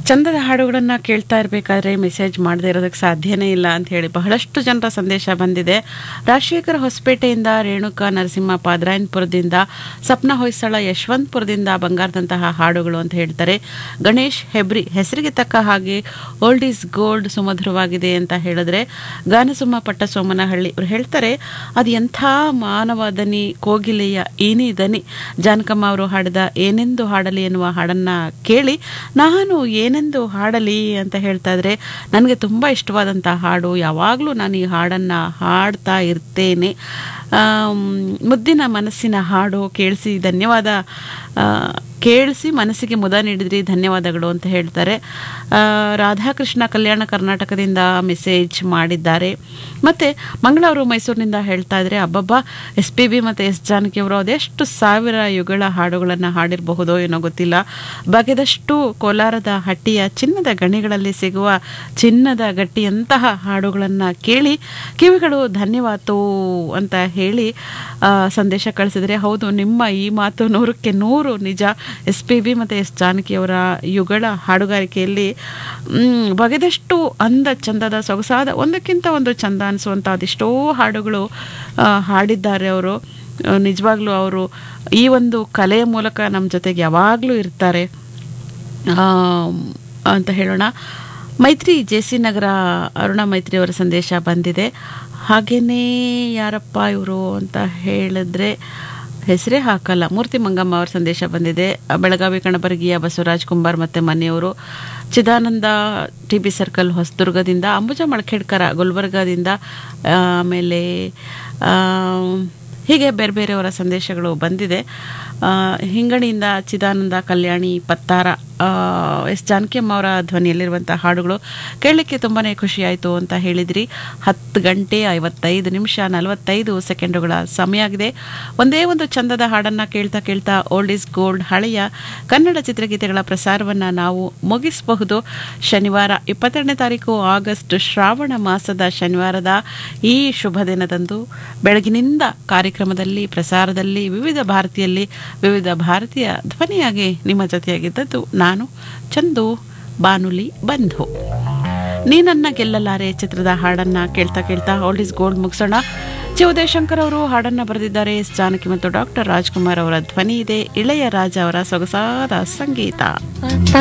ಚಂದದ ಹಾಡುಗಳನ್ನು ಕೇಳ್ತಾ ಇರಬೇಕಾದ್ರೆ ಮೆಸೇಜ್ ಮಾಡದೇ ಇರೋದಕ್ಕೆ ಸಾಧ್ಯನೇ ಇಲ್ಲ ಅಂತ ಹೇಳಿ ಬಹಳಷ್ಟು ಜನರ ಸಂದೇಶ ಬಂದಿದೆ ರಾಜಶೇಖರ ಹೊಸಪೇಟೆಯಿಂದ ರೇಣುಕಾ ನರಸಿಂಹ ಪಾದ್ರಾಯನ್ಪುರದಿಂದ ಸಪ್ನ ಹೊಯ್ಸಳ ಯಶವಂತಪುರದಿಂದ ಬಂಗಾರದಂತಹ ಹಾಡುಗಳು ಅಂತ ಹೇಳ್ತಾರೆ ಗಣೇಶ್ ಹೆಬ್ರಿ ಹೆಸರಿಗೆ ತಕ್ಕ ಹಾಗೆ ಓಲ್ಡ್ ಈಸ್ ಗೋಲ್ಡ್ ಸುಮಧುರವಾಗಿದೆ ಅಂತ ಹೇಳಿದ್ರೆ ಗಾನಸುಮ್ಮ ಪಟ್ಟ ಸೋಮನಹಳ್ಳಿ ಇವ್ರು ಹೇಳ್ತಾರೆ ಅದು ಎಂಥ ಮಾನವ ದನಿ ಕೋಗಿಲೆಯ ಏನೇ ದನಿ ಜಾನಕಮ್ಮ ಅವರು ಹಾಡಿದ ಏನೆಂದು ಹಾಡಲಿ ಎನ್ನುವ ಹಾಡನ್ನ ಕೇಳಿ ನಾನು ಏನೆಂದು ಹಾಡಲಿ ಅಂತ ಹೇಳ್ತಾ ಇದ್ರೆ ನನಗೆ ತುಂಬ ಇಷ್ಟವಾದಂಥ ಹಾಡು ಯಾವಾಗಲೂ ನಾನು ಈ ಹಾಡನ್ನು ಹಾಡ್ತಾ ಇರ್ತೇನೆ ಆಮ್, ಮುದ್ದಿನ ಮನಸ್ಸಿನ ಹಾಡು ಕೇಳಿಸಿ ಧನ್ಯವಾದ ಆ, ಕೇಳಿಸಿ ಮನಸ್ಸಿಗೆ ಮುದ ನೀಡಿದ್ರಿ ಧನ್ಯವಾದಗಳು ಅಂತ ಹೇಳ್ತಾರೆ ಆ, ರಾಧಾಕೃಷ್ಣ ಕಲ್ಯಾಣ ಕರ್ನಾಟಕದಿಂದ ಮೆಸೇಜ್ ಮಾಡಿದ್ದಾರೆ ಮತ್ತು ಮಂಗಳೂರು ಮೈಸೂರಿನಿಂದ ಹೇಳ್ತಾ ಇದ್ರೆ ಅಬ್ಬಬ್ಬ ಎಸ್ ಪಿ ಬಿ ಮತ್ತು ಎಸ್ ಜಾನಕಿ ಅವರು ಅದೆಷ್ಟು ಸಾವಿರ ಯುಗಳ ಹಾಡುಗಳನ್ನು ಹಾಡಿರಬಹುದೋ ಏನೋ ಗೊತ್ತಿಲ್ಲ ಬಗೆದಷ್ಟು ಕೋಲಾರದ ಹಟ್ಟಿಯ ಚಿನ್ನದ ಗಣಿಗಳಲ್ಲಿ ಸಿಗುವ ಚಿನ್ನದ ಗಟ್ಟಿಯಂತಹ ಹಾಡುಗಳನ್ನು ಕೇಳಿ ಕಿವಿಗಳು ಧನ್ಯವಾತು ಅಂತ ಹೇಳಿ ಆ, ಸಂದೇಶ ಕಳಿಸಿದರೆ ಹೌದು ನಿಮ್ಮ ಈ ಮಾತು ನೂರಕ್ಕೆ ನೂರು ನಿಜ ಎಸ್ ಪಿ ಬಿ ಮತ್ತು ಎಸ್ ಜಾನಕಿಯವರ ಯುಗಳ ಹಾಡುಗಾರಿಕೆಯಲ್ಲಿ ಮ್, ಬಗೆದಷ್ಟು ಅಂದ ಚಂದದ ಸೊಗಸಾದ ಒಂದಕ್ಕಿಂತ ಒಂದು ಚಂದ ಅನಿಸುವಂಥ ಅದೆಷ್ಟೋ ಹಾಡುಗಳು ಆ, ಹಾಡಿದ್ದಾರೆ ಅವರು ನಿಜವಾಗ್ಲೂ ಅವರು ಈ ಒಂದು ಕಲೆಯ ಮೂಲಕ ನಮ್ಮ ಜೊತೆಗೆ ಯಾವಾಗಲೂ ಇರ್ತಾರೆ ಆಮ್, ಅಂತ ಹೇಳೋಣ ಮೈತ್ರಿ ಜೆ ಸಿ ನಗರ ಅರುಣ ಮೈತ್ರಿ ಅವರ ಸಂದೇಶ ಬಂದಿದೆ ಹಾಗೆಯೇ ಯಾರಪ್ಪ ಇವರು ಅಂತ ಹೇಳಿದ್ರೆ ಹೆಸರೇ ಹಾಕಲ್ಲ ಮೂರ್ತಿ ಮಂಗಮ್ಮ ಅವರ ಸಂದೇಶ ಬಂದಿದೆ ಬೆಳಗಾವಿ ಕಣಬರಗಿಯ ಬಸವರಾಜ್ ಕುಂಬಾರ್ ಮತ್ತು ಮನೆಯವರು ಚಿದಾನಂದ ಟಿ ಬಿ ಸರ್ಕಲ್ ಹೊಸದುರ್ಗದಿಂದ ಅಂಬುಜ ಮಳಖೇಡ್ಕರ ಗುಲ್ಬರ್ಗಾದಿಂದ ಆಮೇಲೆ ಆ, ಹೀಗೆ ಬೇರೆ ಬೇರೆಯವರ ಸಂದೇಶಗಳು ಬಂದಿದೆ ಆ, ಹಿಂಗಣಿಯಿಂದ ಚಿದಾನಂದ ಕಲ್ಯಾಣಿ ಪತ್ತಾರ ಆ, ಎಸ್ ಜಾನಕಿಯಮ್ಮ ಅವರ ಧ್ವನಿಯಲ್ಲಿರುವಂಥ ಹಾಡುಗಳು ಕೇಳಲಿಕ್ಕೆ ತುಂಬಾ ಖುಷಿಯಾಯಿತು ಅಂತ ಹೇಳಿದ್ರಿ ಹತ್ತು ಗಂಟೆ ಐವತ್ತೈದು ನಿಮಿಷ ನಲವತ್ತೈದು ಸೆಕೆಂಡುಗಳ ಸಮಯ ಆಗಿದೆ ಒಂದೇ ಒಂದು ಚಂದದ ಹಾಡನ್ನು ಕೇಳ್ತಾ ಕೇಳ್ತಾ ಓಲ್ಡ್ ಇಸ್ ಗೋಲ್ಡ್ ಹಳೆಯ ಕನ್ನಡ ಚಿತ್ರಗೀತೆಗಳ ಪ್ರಸಾರವನ್ನು ನಾವು ಮುಗಿಸಬಹುದು ಶನಿವಾರ ಇಪ್ಪತ್ತೆರಡನೇ ತಾರೀಕು ಆಗಸ್ಟ್ ಶ್ರಾವಣ ಮಾಸದ ಶನಿವಾರದ ಈ ಶುಭ ದಿನದಂದು ಬೆಳಗಿನಿಂದ ಕಾರ್ಯಕ್ರಮದಲ್ಲಿ ಪ್ರಸಾರದಲ್ಲಿ ವಿವಿಧ ಭಾರತೀಯಲ್ಲಿ ವಿವಿಧ ಭಾರತೀಯ ಧ್ವನಿಯಾಗಿ ನಿಮ್ಮ ಜೊತೆಯಾಗಿದ್ದದ್ದು ನಾನು ಚಂದು ಬಾನುಲಿ ಬಂಧು ನೀ ನನ್ನ ಗೆಲ್ಲಲಾರೆ ಚಿತ್ರದ ಹಾಡನ್ನ ಕೇಳ್ತಾ ಕೇಳ್ತಾ ಓಲ್ಡ್ ಇಸ್ ಗೋಲ್ಡ್ ಮುಗಿಸೋಣ ಚಿ ಉದಯಶಂಕರ್ ಅವರು ಹಾಡನ್ನ ಬರೆದಿದ್ದಾರೆ ಎಸ್ ಜಾನಕಿ ಮತ್ತು ಡಾಕ್ಟರ್ ರಾಜ್ಕುಮಾರ್ ಅವರ ಧ್ವನಿ ಇದೆ ಇಳೆಯ ರಾಜ ಅವರ ಸೊಗಸಾದ ಸಂಗೀತ